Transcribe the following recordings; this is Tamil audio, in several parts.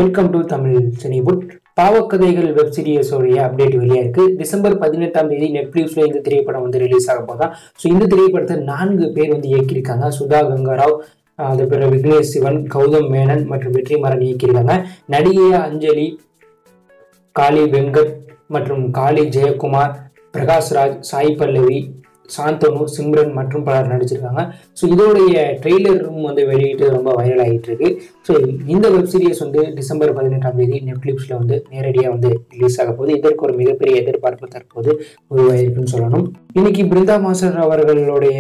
வெல்கம் டு தமிழ் சினிபுட் பாவக்கதைகள் வெப் சீரிஸோடைய அப்டேட் வெளியா இருக்கு டிசம்பர் பதினெட்டாம் தேதி நெட்ஃபிளிக்ஸ்ல இந்த திரைப்படம் வந்து ரிலீஸ் ஆக போதான் ஸோ இந்த திரைப்படத்தை நான்கு பேர் வந்து இயக்கியிருக்காங்க சுதா கங்காராவ் ஆஹ் அது பிறகு விக்னேஷ் சிவன் கௌதம் மேனன் மற்றும் வெற்றிமாறன் இயக்கியிருக்காங்க நடிகை அஞ்சலி காளி வெங்கட் மற்றும் காளி ஜெயக்குமார் பிரகாஷ்ராஜ் சாய் பல்லவி சாந்தனு சிம்ரன் மற்றும் பலர் நடிச்சிருக்காங்க ஸோ இதோடைய ட்ரெய்லரும் வந்து வெளியிட்டு ரொம்ப வைரல் ஆகிட்டு இருக்கு ஸோ இந்த வெப் சீரிஸ் வந்து டிசம்பர் பதினெட்டாம் தேதி நெட்ஃப்ளிக்ஸில் வந்து நேரடியாக வந்து ரிலீஸ் ஆக போகுது இதற்கு ஒரு மிகப்பெரிய எதிர்பார்ப்பு தற்போது உருவாயிருக்குன்னு சொல்லணும் இன்னைக்கு பிருந்தா மாஸ்டர் அவர்களுடைய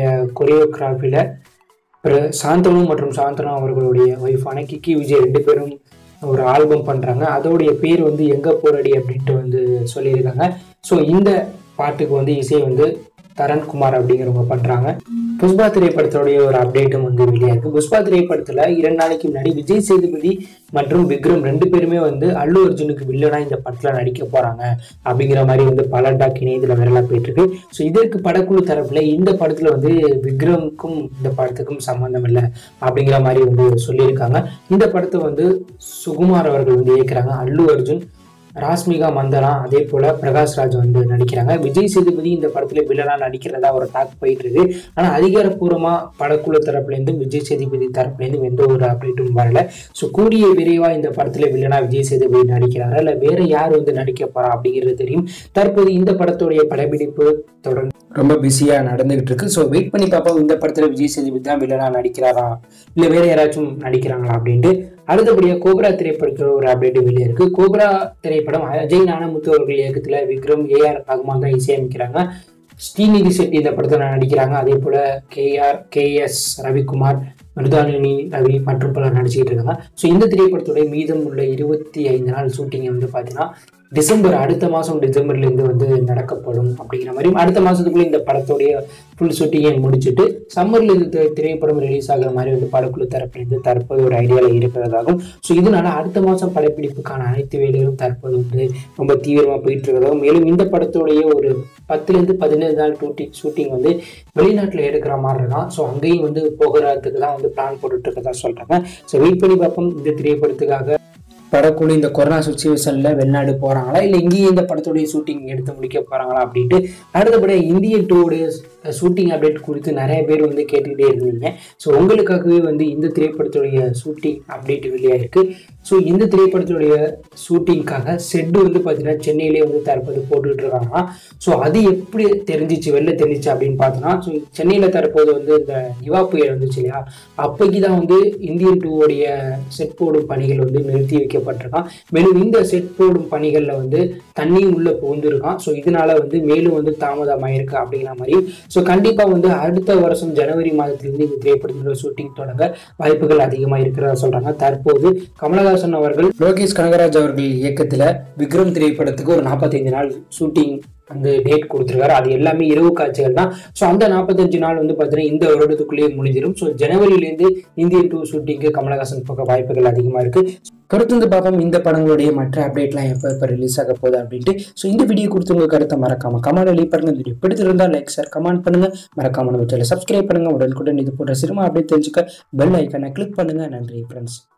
கொரியோகிராஃபியில் சாந்தனு மற்றும் சாந்தனு அவர்களுடைய ஒய்ஃபான கிக்கி விஜய் ரெண்டு பேரும் ஒரு ஆல்பம் பண்ணுறாங்க அதோடைய பேர் வந்து எங்கே போரடி அப்படின்ட்டு வந்து சொல்லியிருக்காங்க ஸோ இந்த பாட்டுக்கு வந்து இசை வந்து தரண்குமார் அப்படிங்கிறவங்க பண்ணுறாங்க புஷ்பா திரைப்படத்துடைய ஒரு அப்டேட்டும் வந்து வெளியாயிருக்கு புஷ்பா திரைப்படத்தில் இரண்டு நாளைக்கு முன்னாடி விஜய் சேதுபதி மற்றும் விக்ரம் ரெண்டு பேருமே வந்து அல்லு அர்ஜுனுக்கு வில்லனா இந்த படத்தில் நடிக்க போகிறாங்க அப்படிங்கிற மாதிரி வந்து பல டாக் இணையத்தில் விரலாக போயிட்டுருக்கு ஸோ இதற்கு படக்குழு தரப்பில் இந்த படத்தில் வந்து விக்ரமுக்கும் இந்த படத்துக்கும் சம்மந்தம் இல்லை அப்படிங்கிற மாதிரி வந்து சொல்லியிருக்காங்க இந்த படத்தை வந்து சுகுமார் அவர்கள் வந்து இயக்குறாங்க அல்லு அர்ஜுன் ராஸ்மிகா மந்தனா அதே போல பிரகாஷ் ராஜ் வந்து நடிக்கிறாங்க விஜய் சேதுபதி இந்த படத்துல வில்லனா நடிக்கிறதா ஒரு டாக் போயிட்டு இருக்கு ஆனா அதிகாரப்பூர்வமா படக்குழு தரப்புலேருந்தும் விஜய் சேதுபதி தரப்புலேருந்தும் எந்த ஒரு அப்டேட்டும் வரல ஸோ கூடிய விரைவா இந்த படத்துல வில்லனா விஜய் சேதுபதி நடிக்கிறாரா இல்ல வேற யார் வந்து நடிக்க போறா அப்படிங்கிறது தெரியும் தற்போது இந்த படத்துடைய படப்பிடிப்பு தொடர்ந்து ரொம்ப பிஸியா நடந்துகிட்டு இருக்கு ஸோ வெயிட் பண்ணி பார்ப்போம் இந்த படத்துல விஜய் சேதுபதி தான் வில்லனா நடிக்கிறாரா இல்ல வேற யாராச்சும் நடிக்கிறாங்களா அப்படின்ட்டு அடுத்தபடியாக கோப்ரா திரைப்படத்தில் ஒரு அப்டேட் வெளியே இருக்கு கோப்ரா திரைப்படம் அஜய் ஞானமுத்து அவர்கள் இயக்கத்தில் விக்ரம் ஏஆர் ரகுமான் தான் இசையமைக்கிறாங்க ஸ்ரீநிதி செட்டி இந்த படத்தில் நடிக்கிறாங்க அதே போல கேஆர் கேஎஸ் ரவிக்குமார் மருதாலினி ரவி மற்றும் பலர் நடிச்சுக்கிட்டு இருக்காங்க ஸோ இந்த திரைப்படத்துடைய மீதம் உள்ள இருபத்தி ஐந்து நாள் ஷூட்டிங் வந்து பார்த்தீங்கன்னா டிசம்பர் அடுத்த மாதம் டிசம்பர்லேருந்து வந்து நடக்கப்படும் அப்படிங்கிற மாதிரி அடுத்த மாதத்துக்குள்ளே இந்த படத்துடைய ஃபுல் ஷூட்டிங்கை முடிச்சுட்டு சம்மரில் இந்த திரைப்படம் ரிலீஸ் ஆகிற மாதிரி வந்து படக்குழு தரப்பிலிருந்து தற்போது ஒரு ஐடியாவில் இருக்கிறதாகும் ஸோ இதனால அடுத்த மாதம் படப்பிடிப்புக்கான அனைத்து வேலைகளும் தற்போது வந்து ரொம்ப தீவிரமாக போயிட்டு இருக்கிறதாகும் மேலும் இந்த படத்துடைய ஒரு பத்துலேருந்து பதினேழு நாள் ஷூட்டிங் ஷூட்டிங் வந்து வெளிநாட்டில் எடுக்கிற மாதிரி இருக்கான் ஸோ அங்கேயும் வந்து போகிறதுக்கு தான் வந்து பிளான் போட்டுட்டு இருக்கதா சொல்கிறாங்க ஸோ வெயிட் பண்ணி பார்ப்போம் இந்த திரைப்படத்துக்காக படக்குழு இந்த கொரோனா சுச்சுவேஷனில் வெளிநாடு போகிறாங்களா இல்லை இங்கேயே இந்த படத்துடைய ஷூட்டிங் எடுத்து முடிக்க போகிறாங்களா அப்படின்ட்டு அடுத்தபடியாக இந்திய டூடைய ஷூட்டிங் அப்டேட் குறித்து நிறைய பேர் வந்து கேட்டுக்கிட்டே இருந்தீங்க ஸோ உங்களுக்காகவே வந்து இந்த திரைப்படத்துடைய ஷூட்டிங் அப்டேட் வெளியாயிருக்கு ஸோ இந்த திரைப்படத்துடைய ஷூட்டிங்காக செட்டு வந்து பார்த்தீங்கன்னா சென்னையிலே வந்து தற்போது போட்டுக்கிட்டு இருக்காங்க ஸோ அது எப்படி தெரிஞ்சிச்சு வெளில தெரிஞ்சிச்சு அப்படின்னு பார்த்தோன்னா ஸோ சென்னையில் தற்போது வந்து இந்த நிவா புயல் வந்துச்சு இல்லையா அப்போக்கி தான் வந்து இந்தியன் டூவோடைய செட் போடும் பணிகள் வந்து நிறுத்தி வைக்கப்பட்டிருக்கான் மேலும் இந்த செட் போடும் பணிகளில் வந்து தண்ணி உள்ளே புகுந்துருக்கான் ஸோ இதனால வந்து மேலும் வந்து தாமதமாயிருக்கு அப்படிங்கிற மாதிரி ஸோ கண்டிப்பாக வந்து அடுத்த வருஷம் ஜனவரி மாதத்திலிருந்து இந்த திரைப்படத்தோட ஷூட்டிங் தொடங்க வாய்ப்புகள் அதிகமாக இருக்கிறதா சொல்கிறாங்க தற்போது கமலஹாசன் அவர்கள் லோகேஷ் கனகராஜ் அவர்கள் இயக்கத்தில் விக்ரம் திரைப்படத்துக்கு ஒரு நாற்பத்தைந்து நாள் ஷூட்டிங் அந்த டேட் கொடுத்துருக்காரு அது எல்லாமே இரவு காட்சிகள் தான் ஸோ அந்த நாற்பத்தஞ்சு நாள் வந்து பார்த்தீங்கன்னா இந்த வருடத்துக்குள்ளேயே முடிஞ்சிடும் ஸோ ஜனவரியிலேருந்து இந்தியன் டூ ஷூட்டிங்க்கு கமலஹாசன் போக வாய்ப்புகள் அதிகமாக இருக்கு கருத்து வந்து பார்ப்போம் இந்த படங்களுடைய மற்ற அப்டேட்லாம் எப்போ எப்போ ரிலீஸ் ஆக போகுது அப்படின்ட்டு ஸோ இந்த வீடியோ கொடுத்து உங்கள் கருத்தை மறக்காம கமெண்ட் எழுதி பாருங்க இந்த வீடியோ பிடிச்சிருந்தா லைக் சார் கமெண்ட் பண்ணுங்க மறக்காம நம்ம சேனல் சப்ஸ்கிரைப் பண்ணுங்க உடனுக்குடன் இது போன்ற சினிமா அப்டேட் தெரிஞ்சுக்க பெல் ஐக்கனை கிளிக் பண்ணுங்க நன்றி ஃப்ரெண்ட்ஸ்